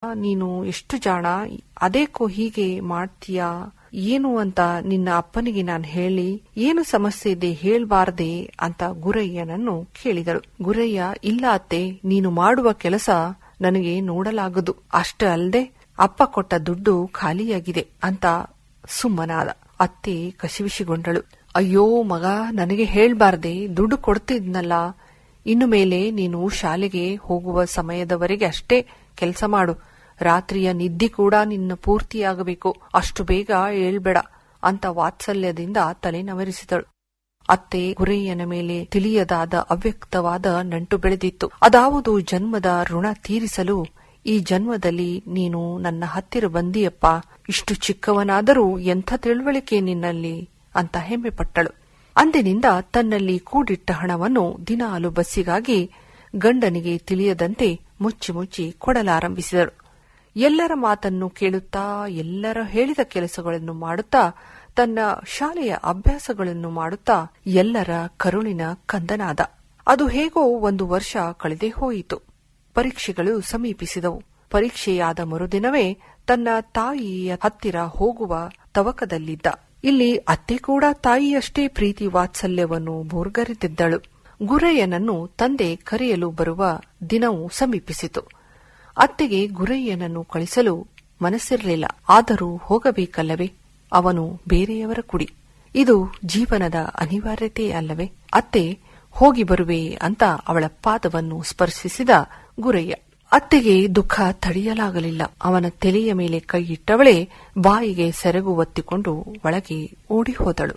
ನೀನು ಎಷ್ಟು ಜಾಣ ಅದೇಕೋ ಹೀಗೆ ಮಾಡ್ತೀಯಾ ಏನು ಅಂತ ನಿನ್ನ ಅಪ್ಪನಿಗೆ ನಾನು ಹೇಳಿ ಏನು ಸಮಸ್ಯೆ ಇದೆ ಹೇಳ್ಬಾರ್ದೆ ಅಂತ ಗುರಯ್ಯನನ್ನು ಕೇಳಿದಳು ಗುರಯ್ಯ ಇಲ್ಲ ಅತ್ತೆ ನೀನು ಮಾಡುವ ಕೆಲಸ ನನಗೆ ನೋಡಲಾಗದು ಅಷ್ಟೇ ಅಲ್ಲದೆ ಅಪ್ಪ ಕೊಟ್ಟ ದುಡ್ಡು ಖಾಲಿಯಾಗಿದೆ ಅಂತ ಸುಮ್ಮನಾದ ಅತ್ತೆ ಕಸಿವಿಸಿಗೊಂಡಳು ಅಯ್ಯೋ ಮಗ ನನಗೆ ಹೇಳ್ಬಾರ್ದೆ ದುಡ್ಡು ಕೊಡ್ತಿದ್ನಲ್ಲ ಇನ್ನು ಮೇಲೆ ನೀನು ಶಾಲೆಗೆ ಹೋಗುವ ಸಮಯದವರೆಗೆ ಅಷ್ಟೇ ಕೆಲಸ ಮಾಡು ರಾತ್ರಿಯ ನಿದ್ದೆ ಕೂಡ ನಿನ್ನ ಪೂರ್ತಿಯಾಗಬೇಕು ಅಷ್ಟು ಬೇಗ ಏಳ್ಬೇಡ ಅಂತ ವಾತ್ಸಲ್ಯದಿಂದ ತಲೆನವರಿಸಿದಳು ಅತ್ತೆ ಗುರಯ್ಯನ ಮೇಲೆ ತಿಳಿಯದಾದ ಅವ್ಯಕ್ತವಾದ ನಂಟು ಬೆಳೆದಿತ್ತು ಅದಾವುದು ಜನ್ಮದ ಋಣ ತೀರಿಸಲು ಈ ಜನ್ಮದಲ್ಲಿ ನೀನು ನನ್ನ ಹತ್ತಿರ ಬಂದಿಯಪ್ಪ ಇಷ್ಟು ಚಿಕ್ಕವನಾದರೂ ಎಂಥ ತಿಳುವಳಿಕೆ ನಿನ್ನಲ್ಲಿ ಅಂತ ಹೆಮ್ಮೆಪಟ್ಟಳು ಅಂದಿನಿಂದ ತನ್ನಲ್ಲಿ ಕೂಡಿಟ್ಟ ಹಣವನ್ನು ದಿನಾಲು ಬಸ್ಸಿಗಾಗಿ ಗಂಡನಿಗೆ ತಿಳಿಯದಂತೆ ಮುಚ್ಚಿ ಮುಚ್ಚಿ ಕೊಡಲಾರಂಭಿಸಿದಳು ಎಲ್ಲರ ಮಾತನ್ನು ಕೇಳುತ್ತಾ ಎಲ್ಲರ ಹೇಳಿದ ಕೆಲಸಗಳನ್ನು ಮಾಡುತ್ತಾ ತನ್ನ ಶಾಲೆಯ ಅಭ್ಯಾಸಗಳನ್ನು ಮಾಡುತ್ತಾ ಎಲ್ಲರ ಕರುಳಿನ ಕಂದನಾದ ಅದು ಹೇಗೋ ಒಂದು ವರ್ಷ ಕಳೆದೇ ಹೋಯಿತು ಪರೀಕ್ಷೆಗಳು ಸಮೀಪಿಸಿದವು ಪರೀಕ್ಷೆಯಾದ ಮರುದಿನವೇ ತನ್ನ ತಾಯಿಯ ಹತ್ತಿರ ಹೋಗುವ ತವಕದಲ್ಲಿದ್ದ ಇಲ್ಲಿ ಅತ್ತೆ ಕೂಡ ತಾಯಿಯಷ್ಟೇ ಪ್ರೀತಿ ವಾತ್ಸಲ್ಯವನ್ನು ಬೋರ್ಗರೆದಿದ್ದಳು ಗುರಯ್ಯನನ್ನು ತಂದೆ ಕರೆಯಲು ಬರುವ ದಿನವೂ ಸಮೀಪಿಸಿತು ಅತ್ತೆಗೆ ಗುರಯ್ಯನನ್ನು ಕಳಿಸಲು ಮನಸ್ಸಿರಲಿಲ್ಲ ಆದರೂ ಹೋಗಬೇಕಲ್ಲವೇ ಅವನು ಬೇರೆಯವರ ಕುಡಿ ಇದು ಜೀವನದ ಅನಿವಾರ್ಯತೆ ಅಲ್ಲವೇ ಅತ್ತೆ ಹೋಗಿ ಬರುವೆ ಅಂತ ಅವಳ ಪಾದವನ್ನು ಸ್ಪರ್ಶಿಸಿದ ಗುರಯ್ಯ ಅತ್ತೆಗೆ ದುಃಖ ತಡೆಯಲಾಗಲಿಲ್ಲ ಅವನ ತಲೆಯ ಮೇಲೆ ಕೈ ಇಟ್ಟವಳೇ ಬಾಯಿಗೆ ಸೆರಗು ಒತ್ತಿಕೊಂಡು ಒಳಗೆ ಓಡಿ ಹೋದಳು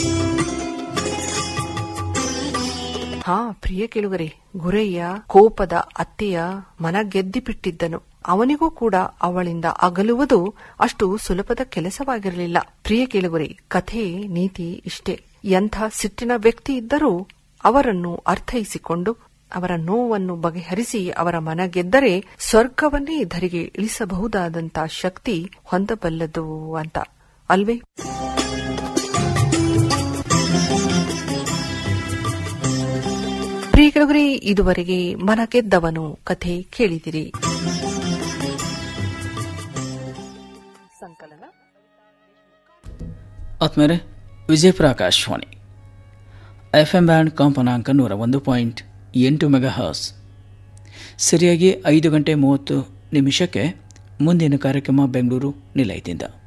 ಹಾ ಪ್ರಿಯ ಕೇಳುಗರೆ ಗುರಯ್ಯ ಕೋಪದ ಅತ್ತೆಯ ಮನ ಗೆದ್ದಿ ಬಿಟ್ಟಿದ್ದನು ಅವನಿಗೂ ಕೂಡ ಅವಳಿಂದ ಅಗಲುವುದು ಅಷ್ಟು ಸುಲಭದ ಕೆಲಸವಾಗಿರಲಿಲ್ಲ ಪ್ರಿಯ ಕೇಳುಗರೆ ಕಥೆ ನೀತಿ ಇಷ್ಟೇ ಎಂಥ ಸಿಟ್ಟಿನ ವ್ಯಕ್ತಿ ಇದ್ದರೂ ಅವರನ್ನು ಅರ್ಥೈಸಿಕೊಂಡು ಅವರ ನೋವನ್ನು ಬಗೆಹರಿಸಿ ಅವರ ಮನ ಗೆದ್ದರೆ ಸ್ವರ್ಗವನ್ನೇ ಧರಿಗೆ ಇಳಿಸಬಹುದಾದಂತ ಶಕ್ತಿ ಹೊಂದಬಲ್ಲದು ಅಂತ ಅಲ್ವೇ ಪ್ರಿಯಗಳವರೇ ಇದುವರೆಗೆ ಮನ ಗೆದ್ದವನು ಕಥೆ ಕೇಳಿದಿರಿ ಸಂಕಲನ ಆತ್ಮೇಲೆ Vijayapura Akashvani F M band ಕಂಪನಾಂಕ ನೂರ ಒಂದು ಪಾಯಿಂಟ್ ಎಂಟು ಮೆಗಾ ಹರ್ಸ್ ಸರಿಯಾಗಿ ಐದು ಗಂಟೆ ಮೂವತ್ತು ನಿಮಿಷಕ್ಕೆ ಮುಂದಿನ ಕಾರ್ಯಕ್ರಮ ಬೆಂಗಳೂರು ನಿಲಯದಿಂದ